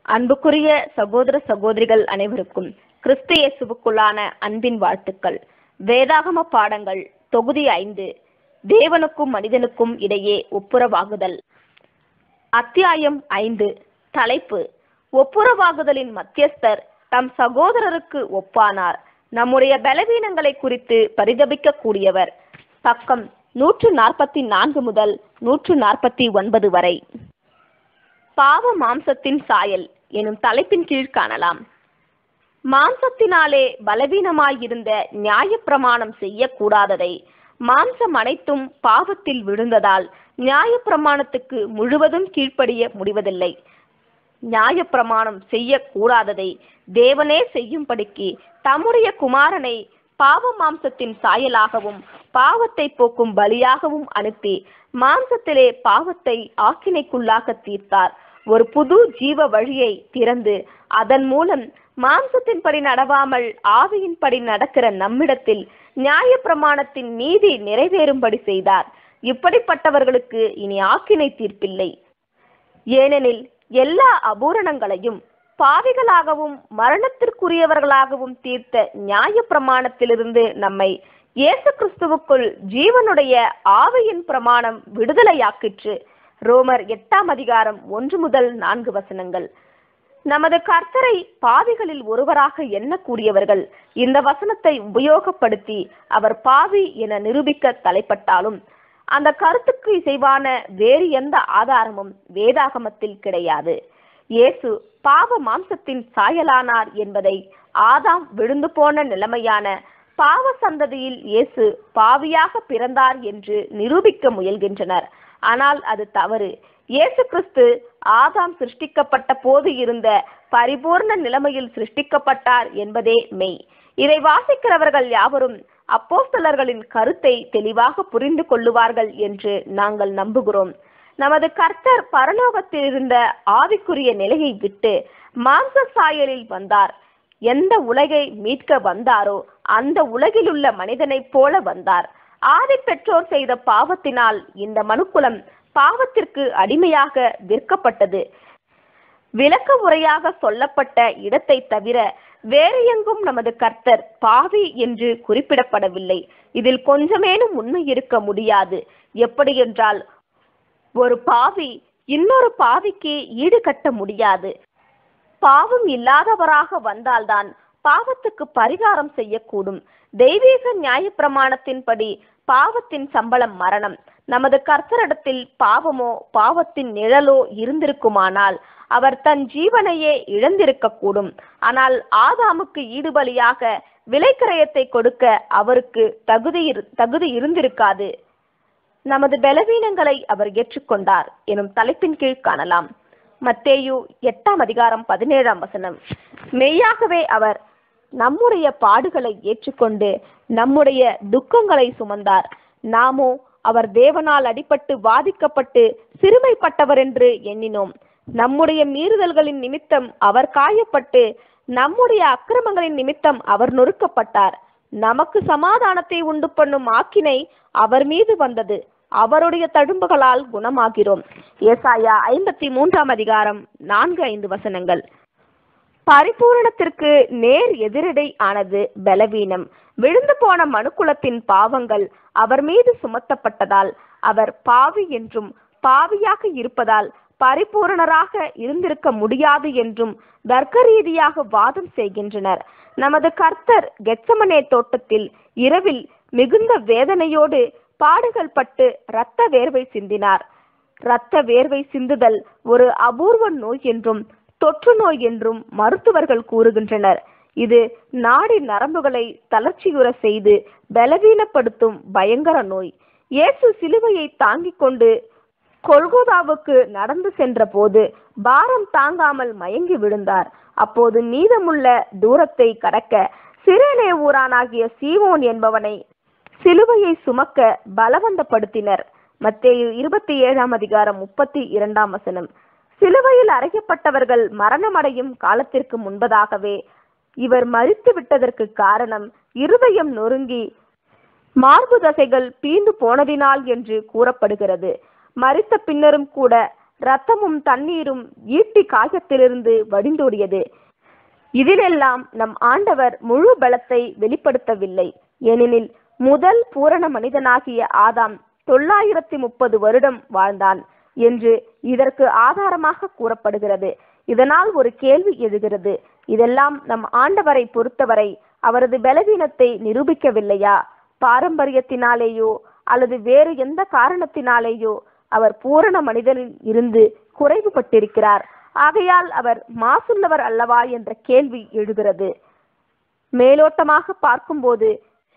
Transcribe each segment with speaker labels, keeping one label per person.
Speaker 1: அன்புக்குரிய சகோதர சகோதரிகள் அனைவருக்கும் கிறிஸ்து இயேசுவுக்குள்ளான அன்பின் வாழ்த்துக்கள் வேதாகம பாடங்கள் தொகுதி ஐந்து தேவனுக்கும் மனிதனுக்கும் இடையே ஒப்புரவாகுதல் அத்தியாயம் ஐந்து தலைப்பு ஒப்புரவாகுதலின் மத்தியஸ்தர் தம் சகோதரருக்கு ஒப்பானார் நம்முடைய பலவீனங்களை குறித்து பரிதபிக்க கூடியவர் பக்கம் நூற்று நாற்பத்தி நான்கு முதல் நூற்று நாற்பத்தி ஒன்பது வரை பாவ மாம்சத்தின் சாயல் எனும் தலைப்பின் கீழ் காணலாம் மாம்சத்தினாலே பலவீனமாயிருந்த நியாயப்பிரமாணம் செய்யக்கூடாததை மாம்சம் அனைத்தும் பாவத்தில் விழுந்ததால் நியாயப்பிரமாணத்துக்கு முழுவதும் கீழ்ப்படிய முடிவதில்லை நியாயப்பிரமாணம் செய்யக்கூடாததை தேவனே செய்யும்படிக்கு தம்முடைய குமாரனை பாவ மாம்சத்தின் சாயலாகவும் பாவத்தை போக்கும் பலியாகவும் அனுப்பி மாம்சத்திலே பாவத்தை ஆக்கினைக்குள்ளாக தீர்த்தார் ஒரு புது ஜீவ வழியை திறந்து அதன் மூலம் மாம்சத்தின்படி நடவாமல் ஆவியின்படி நடக்கிற நம்மிடத்தில் நியாய பிரமாணத்தின் நீதி நிறைவேறும்படி செய்தார் இப்படிப்பட்டவர்களுக்கு இனி ஆக்கினை தீர்ப்பில்லை ஏனெனில் எல்லா அபூரணங்களையும் பாவிகளாகவும் மரணத்திற்குரியவர்களாகவும் தீர்த்த நியாய பிரமாணத்திலிருந்து நம்மை இயேசு கிறிஸ்துவுக்குள் ஜீவனுடைய ஆவியின் பிரமாணம் விடுதலையாக்கிற்று ரோமர் எட்டாம் அதிகாரம் ஒன்று முதல் நான்கு வசனங்கள் நமது கர்த்தரை பாவிகளில் ஒருவராக எண்ணக்கூடியவர்கள் இந்த வசனத்தை உபயோகப்படுத்தி அவர் பாவி என நிரூபிக்க தலைப்பட்டாலும் அந்த கருத்துக்கு இசைவான வேறு எந்த ஆதாரமும் வேதாகமத்தில் கிடையாது இயேசு பாவ மாம்சத்தின் சாயலானார் என்பதை ஆதாம் விழுந்து போன நிலைமையான பாவ சந்ததியில் இயேசு பாவியாக பிறந்தார் என்று நிரூபிக்க முயல்கின்றனர் ஆனால் அது தவறு இயேசு கிறிஸ்து ஆதாம் சிருஷ்டிக்கப்பட்ட போது இருந்த பரிபூர்ண நிலைமையில் சிருஷ்டிக்கப்பட்டார் என்பதே மெய் இதை வாசிக்கிறவர்கள் யாவரும் அப்போஸ்தலர்களின் கருத்தை தெளிவாக புரிந்து கொள்ளுவார்கள் என்று நாங்கள் நம்புகிறோம் நமது கர்த்தர் பரலோகத்தில் இருந்த ஆவிக்குரிய நிலையை விட்டு மாம்ச சாயலில் வந்தார் எந்த உலகை மீட்க வந்தாரோ அந்த உலகில் உள்ள மனிதனைப் போல வந்தார் ஆதி பெற்றோர் செய்த பாவத்தினால் இந்த மனுக்குலம் பாவத்திற்கு அடிமையாக விற்கப்பட்டது விளக்க உரையாக சொல்லப்பட்ட இடத்தை தவிர வேறு எங்கும் நமது கர்த்தர் பாவி என்று குறிப்பிடப்படவில்லை இதில் கொஞ்சமேனும் உண்மை இருக்க முடியாது எப்படி என்றால் ஒரு பாவி இன்னொரு பாவிக்கு ஈடு கட்ட முடியாது பாவம் இல்லாதவராக வந்தால்தான் பாவத்துக்கு பரிகாரம் செய்யக்கூடும் தெய்வீக நியாயப்பிரமாணத்தின்படி பாவத்தின் சம்பளம் மரணம் நமது கர்த்தரிடத்தில் பாவமோ பாவத்தின் நிழலோ இருந்திருக்குமானால் அவர் தன் ஜீவனையே இழந்திருக்கக்கூடும் ஆனால் ஆதாமுக்கு ஈடுபலியாக விலைக்கிரயத்தை கொடுக்க அவருக்கு தகுதி தகுதி இருந்திருக்காது நமது பலவீனங்களை அவர் ஏற்றுக்கொண்டார் எனும் தலைப்பின் கீழ் காணலாம் மத்தேயு எட்டாம் அதிகாரம் பதினேழாம் வசனம் மெய்யாகவே அவர் நம்முடைய பாடுகளை ஏற்றுக்கொண்டு நம்முடைய துக்கங்களை சுமந்தார் நாமோ அவர் தேவனால் அடிபட்டு வாதிக்கப்பட்டு சிறுமைப்பட்டவர் என்று எண்ணினோம் நம்முடைய மீறுதல்களின் நிமித்தம் அவர் காயப்பட்டு நம்முடைய அக்கிரமங்களின் நிமித்தம் அவர் நொறுக்கப்பட்டார் நமக்கு சமாதானத்தை உண்டு பண்ணும் ஆக்கினை அவர் மீது வந்தது அவருடைய தழும்புகளால் குணமாகிறோம் ஏசாயா ஐம்பத்தி மூன்றாம் அதிகாரம் நான்கு ஐந்து வசனங்கள் பரிபூரணத்திற்கு நேர் எதிரடை ஆனது பலவீனம் விழுந்து போன மனுக்குலத்தின் பாவங்கள் அவர் மீது சுமத்தப்பட்டதால் அவர் பாவி என்றும் பாவியாக இருப்பதால் பரிபூரணராக இருந்திருக்க முடியாது என்றும் தர்க்க ரீதியாக வாதம் செய்கின்றனர் நமது கர்த்தர் கெச்சமனே தோட்டத்தில் இரவில் மிகுந்த வேதனையோடு பாடுகள் பட்டு இரத்த வேர்வை சிந்தினார் இரத்த வேர்வை சிந்துதல் ஒரு அபூர்வ நோய் என்றும் தொற்று நோய் என்றும் மருத்துவர்கள் கூறுகின்றனர் இது நாடி நரம்புகளை தளர்ச்சியுற செய்து பலவீனப்படுத்தும் பயங்கர நோய் இயேசு சிலுவையை தாங்கிக் கொண்டு கொல்கோதாவுக்கு நடந்து சென்ற போது பாரம் தாங்காமல் மயங்கி விழுந்தார் அப்போது மீதமுள்ள தூரத்தை கடக்க சிறேனே ஊரானாகிய சீவோன் என்பவனை சிலுவையை சுமக்க பலவந்தப்படுத்தினர் மத்தேயு இருபத்தி ஏழாம் அதிகாரம் முப்பத்தி இரண்டாம் வசனம் சிலுவையில் அறையப்பட்டவர்கள் மரணமடையும் காலத்திற்கு முன்பதாகவே இவர் மறித்து விட்டதற்கு காரணம் இருதயம் நொறுங்கி மார்பு தசைகள் பீந்து போனதினால் என்று கூறப்படுகிறது மறித்த பின்னரும் கூட இரத்தமும் தண்ணீரும் ஈட்டி காயத்திலிருந்து வடிந்தோடியது இதிலெல்லாம் நம் ஆண்டவர் முழு பலத்தை வெளிப்படுத்தவில்லை ஏனெனில் முதல் பூரண மனிதனாகிய ஆதாம் தொள்ளாயிரத்தி முப்பது வருடம் வாழ்ந்தான் என்று இதற்கு ஆதாரமாக கூறப்படுகிறது இதனால் ஒரு கேள்வி எழுகிறது இதெல்லாம் நம் ஆண்டவரை பொறுத்தவரை அவரது பலவீனத்தை நிரூபிக்கவில்லையா பாரம்பரியத்தினாலேயோ அல்லது வேறு எந்த காரணத்தினாலேயோ அவர் பூரண மனிதனில் இருந்து குறைவுபட்டிருக்கிறார் ஆகையால் அவர் மாசுள்ளவர் அல்லவா என்ற கேள்வி எழுகிறது மேலோட்டமாக பார்க்கும்போது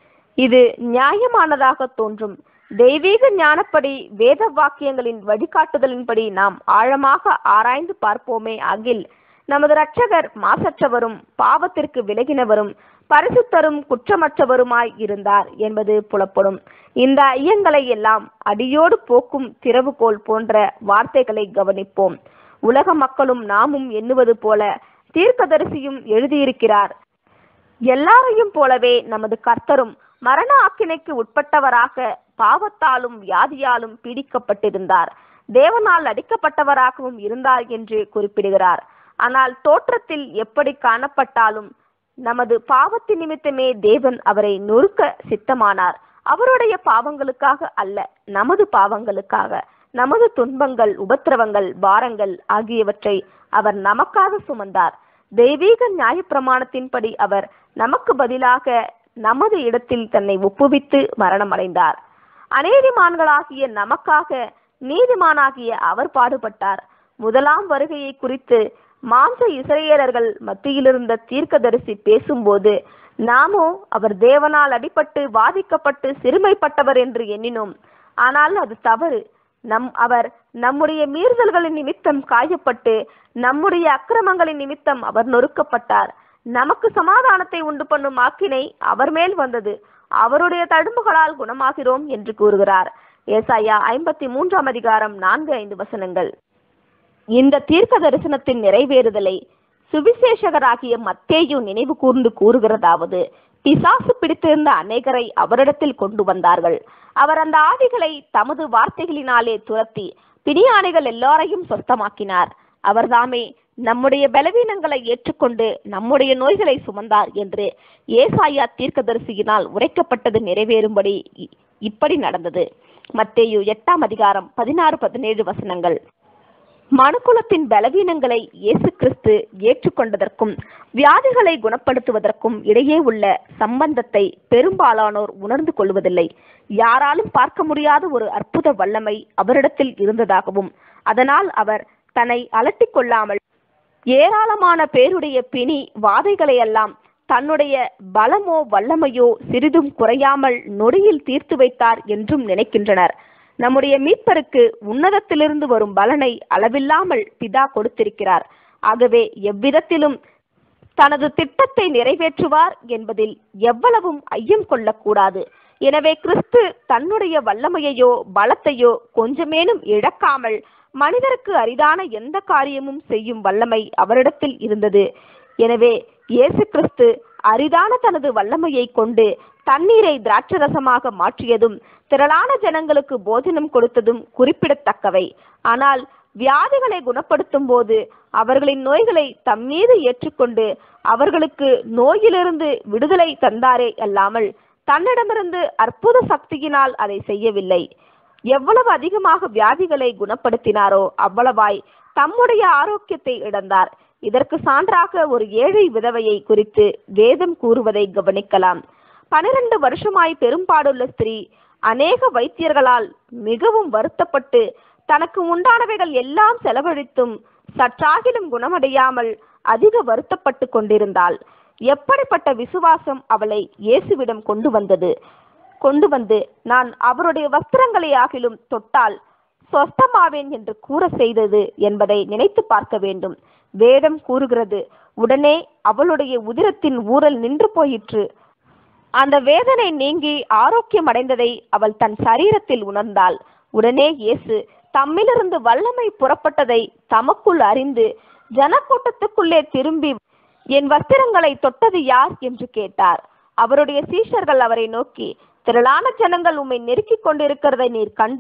Speaker 1: இது நியாயமானதாக தோன்றும் தெய்வீக ஞானப்படி வேத வாக்கியங்களின் வழிகாட்டுதலின்படி நாம் ஆழமாக ஆராய்ந்து பார்ப்போமே அகில் நமது இரட்சகர் மாசற்றவரும் பாவத்திற்கு விலகினவரும் பரிசுத்தரும் குற்றமற்றவருமாய் இருந்தார் என்பது புலப்படும் இந்த ஐயங்களை எல்லாம் அடியோடு போக்கும் திறவுகோல் போன்ற வார்த்தைகளை கவனிப்போம் உலக மக்களும் நாமும் எண்ணுவது போல தீர்க்கதரிசியும் எழுதியிருக்கிறார் எல்லாரையும் போலவே நமது கர்த்தரும் மரண ஆக்கினைக்கு உட்பட்டவராக பாவத்தாலும் வியாதியாலும் பீடிக்கப்பட்டிருந்தார் தேவனால் அடிக்கப்பட்டவராகவும் இருந்தார் என்று குறிப்பிடுகிறார் ஆனால் தோற்றத்தில் எப்படி காணப்பட்டாலும் நமது பாவத்தின் நிமித்தமே தேவன் அவரை நொறுக்க சித்தமானார் அவருடைய பாவங்களுக்காக அல்ல நமது பாவங்களுக்காக நமது துன்பங்கள் உபத்திரவங்கள் பாரங்கள் ஆகியவற்றை அவர் நமக்காக சுமந்தார் தெய்வீக நியாயப்பிரமாணத்தின்படி அவர் நமக்கு பதிலாக நமது இடத்தில் தன்னை ஒப்புவித்து மரணமடைந்தார் அநீதிமான்களாகிய நமக்காக நீதிமானாகிய அவர் பாடுபட்டார் முதலாம் வருகையை குறித்து மாம்ச இஸ்ரேலர்கள் மத்தியிலிருந்த தீர்க்கதரிசி பேசும்போது நாமோ அவர் தேவனால் அடிபட்டு வாதிக்கப்பட்டு சிறுமைப்பட்டவர் என்று எண்ணினோம் ஆனால் அது தவறு நம் அவர் நம்முடைய மீறுதல்களின் நிமித்தம் காயப்பட்டு நம்முடைய அக்கிரமங்களின் நிமித்தம் அவர் நொறுக்கப்பட்டார் நமக்கு சமாதானத்தை உண்டு பண்ணும் ஆக்கினை அவர் மேல் வந்தது அவருடைய தழும்புகளால் குணமாகிறோம் என்று கூறுகிறார் ஏசாயா ஐம்பத்தி மூன்றாம் அதிகாரம் நான்கு ஐந்து வசனங்கள் இந்த தீர்க்க தரிசனத்தின் நிறைவேறுதலை சுவிசேஷகராகிய மத்தேயு நினைவு கூர்ந்து கூறுகிறதாவது பிசாசு பிடித்திருந்த அநேகரை அவரிடத்தில் கொண்டு வந்தார்கள் அவர் அந்த ஆவிகளை தமது வார்த்தைகளினாலே துரத்தி பிணியானைகள் எல்லாரையும் சொஸ்தமாக்கினார் அவர்தாமே நம்முடைய பலவீனங்களை ஏற்றுக்கொண்டு நம்முடைய நோய்களை சுமந்தார் என்று ஏசாயா தீர்க்கதரிசியினால் உரைக்கப்பட்டது நிறைவேறும்படி இ- இப்படி நடந்தது மத்தேயு எட்டாம் அதிகாரம் பதினாறு பதினேழு வசனங்கள் மனுக்குலத்தின் பலவீனங்களை இயேசு கிறிஸ்து ஏற்றுக்கொண்டதற்கும் வியாதிகளை குணப்படுத்துவதற்கும் இடையே உள்ள சம்பந்தத்தை பெரும்பாலானோர் உணர்ந்து கொள்வதில்லை யாராலும் பார்க்க முடியாத ஒரு அற்புத வல்லமை அவரிடத்தில் இருந்ததாகவும் அதனால் அவர் தன்னை அலட்டிக் கொள்ளாமல் ஏராளமான பேருடைய பிணி வாதைகளையெல்லாம் தன்னுடைய பலமோ வல்லமையோ சிறிதும் குறையாமல் நொடியில் தீர்த்து வைத்தார் என்றும் நினைக்கின்றனர் நம்முடைய மீட்பருக்கு உன்னதத்திலிருந்து வரும் பலனை அளவில்லாமல் பிதா கொடுத்திருக்கிறார் ஆகவே எவ்விதத்திலும் தனது திட்டத்தை நிறைவேற்றுவார் என்பதில் எவ்வளவும் ஐயம் கொள்ளக்கூடாது எனவே கிறிஸ்து தன்னுடைய வல்லமையையோ பலத்தையோ கொஞ்சமேனும் இழக்காமல் மனிதருக்கு அரிதான எந்த காரியமும் செய்யும் வல்லமை அவரிடத்தில் இருந்தது எனவே இயேசு கிறிஸ்து அரிதான தனது வல்லமையை கொண்டு தண்ணீரை திராட்சரசமாக மாற்றியதும் திரளான ஜனங்களுக்கு போஜனம் கொடுத்ததும் குறிப்பிடத்தக்கவை ஆனால் வியாதிகளை குணப்படுத்தும் போது அவர்களின் நோய்களை தம்மீது ஏற்றுக்கொண்டு அவர்களுக்கு நோயிலிருந்து விடுதலை தந்தாரே அல்லாமல் தன்னிடமிருந்து அற்புத சக்தியினால் அதை செய்யவில்லை எவ்வளவு அதிகமாக வியாதிகளை குணப்படுத்தினாரோ அவ்வளவாய் தம்முடைய ஆரோக்கியத்தை இழந்தார் இதற்கு சான்றாக ஒரு ஏழை விதவையை குறித்து வேதம் கூறுவதை கவனிக்கலாம் பனிரெண்டு வருஷமாய் பெரும்பாடுள்ள ஸ்திரீ அநேக வைத்தியர்களால் மிகவும் வருத்தப்பட்டு தனக்கு உண்டானவைகள் எல்லாம் செலவழித்தும் சற்றாகிலும் குணமடையாமல் அதிக வருத்தப்பட்டு கொண்டிருந்தாள் எப்படிப்பட்ட விசுவாசம் அவளை இயேசுவிடம் கொண்டு வந்தது கொண்டு வந்து நான் அவருடைய வஸ்திரங்களை ஆகிலும் தொட்டால் சொஸ்தமாவேன் என்று கூற செய்தது என்பதை நினைத்து பார்க்க வேண்டும் வேதம் கூறுகிறது உடனே அவளுடைய உதிரத்தின் ஊரல் நின்று போயிற்று அந்த வேதனை நீங்கி ஆரோக்கியம் அடைந்ததை அவள் தன் சரீரத்தில் உணர்ந்தாள் உடனே இயேசு தம்மிலிருந்து வல்லமை புறப்பட்டதை தமக்குள் அறிந்து ஜனக்கூட்டத்துக்குள்ளே திரும்பி என் வஸ்திரங்களை தொட்டது யார் என்று கேட்டார் அவருடைய சீஷர்கள் அவரை நோக்கி திரளான ஜனங்கள் உம்மை நெருக்கிக் கொண்டிருக்கிறதை நீர் கண்டும்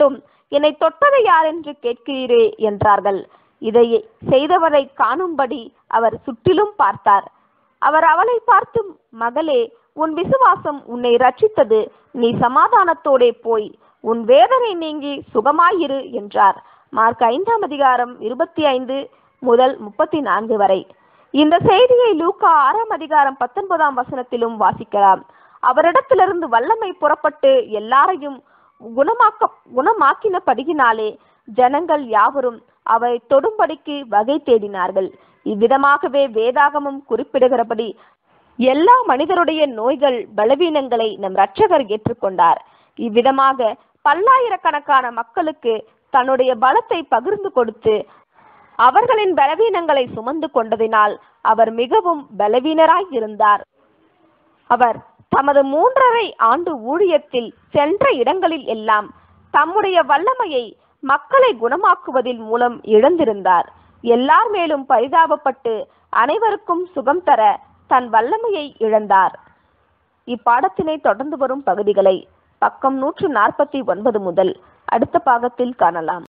Speaker 1: என்னை தொட்டதை யார் என்று கேட்கிறீரே என்றார்கள் இதை செய்தவரை காணும்படி அவர் சுற்றிலும் பார்த்தார் அவர் அவளை பார்த்து மகளே உன் விசுவாசம் உன்னை ரட்சித்தது நீ சமாதானத்தோடே போய் உன் வேதனை நீங்கி சுகமாயிரு என்றார் மார்க் ஐந்தாம் அதிகாரம் இருபத்தி ஐந்து முதல் முப்பத்தி நான்கு வரை இந்த செய்தியை லூக்கா ஆறாம் அதிகாரம் பத்தொன்பதாம் வசனத்திலும் வாசிக்கலாம் அவரிடத்திலிருந்து வல்லமை புறப்பட்டு எல்லாரையும் குணமாக்க குணமாக்கினபடியினாலே ஜனங்கள் யாவரும் அவரை தொடும்படிக்கு வகை தேடினார்கள் இவ்விதமாகவே வேதாகமும் குறிப்பிடுகிறபடி எல்லா மனிதருடைய நோய்கள் பலவீனங்களை நம் இரட்சகர் ஏற்றுக்கொண்டார் இவ்விதமாக பல்லாயிரக்கணக்கான மக்களுக்கு தன்னுடைய பலத்தை பகிர்ந்து கொடுத்து அவர்களின் பலவீனங்களை சுமந்து கொண்டதினால் அவர் மிகவும் பலவீனராய் இருந்தார் அவர் தமது மூன்றரை ஆண்டு ஊழியத்தில் சென்ற இடங்களில் எல்லாம் தம்முடைய வல்லமையை மக்களை குணமாக்குவதில் மூலம் இழந்திருந்தார் எல்லார் மேலும் பரிதாபப்பட்டு அனைவருக்கும் சுகம் தர தன் வல்லமையை இழந்தார் இப்பாடத்தினை தொடர்ந்து வரும் பகுதிகளை பக்கம் நூற்று நாற்பத்தி ஒன்பது முதல் அடுத்த பாகத்தில் காணலாம்